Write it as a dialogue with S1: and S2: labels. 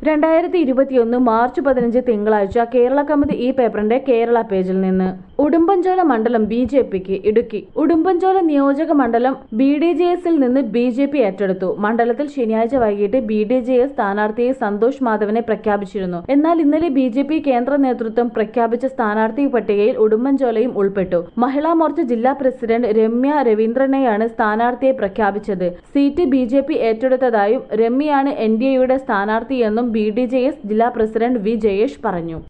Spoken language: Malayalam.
S1: രണ്ടായിരത്തി ഇരുപത്തിയൊന്ന് മാർച്ച് പതിനഞ്ച് തിങ്കളാഴ്ച കേരള കമ്മിറ്റി ഈ പേപ്പറിന്റെ കേരള പേജിൽ നിന്ന് ഉടുമ്പൻചോല മണ്ഡലം ബി ജെ പിക്ക് ഇടുക്കി ഉടുമ്പൻചോല നിയോജക മണ്ഡലം ബി ഡി ജെ എസിൽ നിന്ന് ബി ജെ പി ഏറ്റെടുത്തു മണ്ഡലത്തിൽ ശനിയാഴ്ച വൈകിട്ട് ബി ഡി ജെ എസ് സ്ഥാനാർത്ഥിയെ സന്തോഷ് മാധവനെ പ്രഖ്യാപിച്ചിരുന്നു എന്നാൽ ഇന്നലെ ബി ജെ പി കേന്ദ്ര നേതൃത്വം പ്രഖ്യാപിച്ച സ്ഥാനാർത്ഥി പട്ടികയിൽ ഉടുമ്പൻചോലയും ഉൾപ്പെട്ടു മഹിളാ മോർച്ച ജില്ലാ പ്രസിഡന്റ് രമ്യ രവീന്ദ്രനെയാണ് സ്ഥാനാർത്ഥിയെ പ്രഖ്യാപിച്ചത് സീറ്റ് ബി ജെ പി ഏറ്റെടുത്തതായും രമ്യയാണ് എൻ ഡി എയുടെ സ്ഥാനാർത്ഥിയെന്നും ബി ഡി ജെ എസ് ജില്ലാ പ്രസിഡന്റ് വി ജയേഷ് പറഞ്ഞു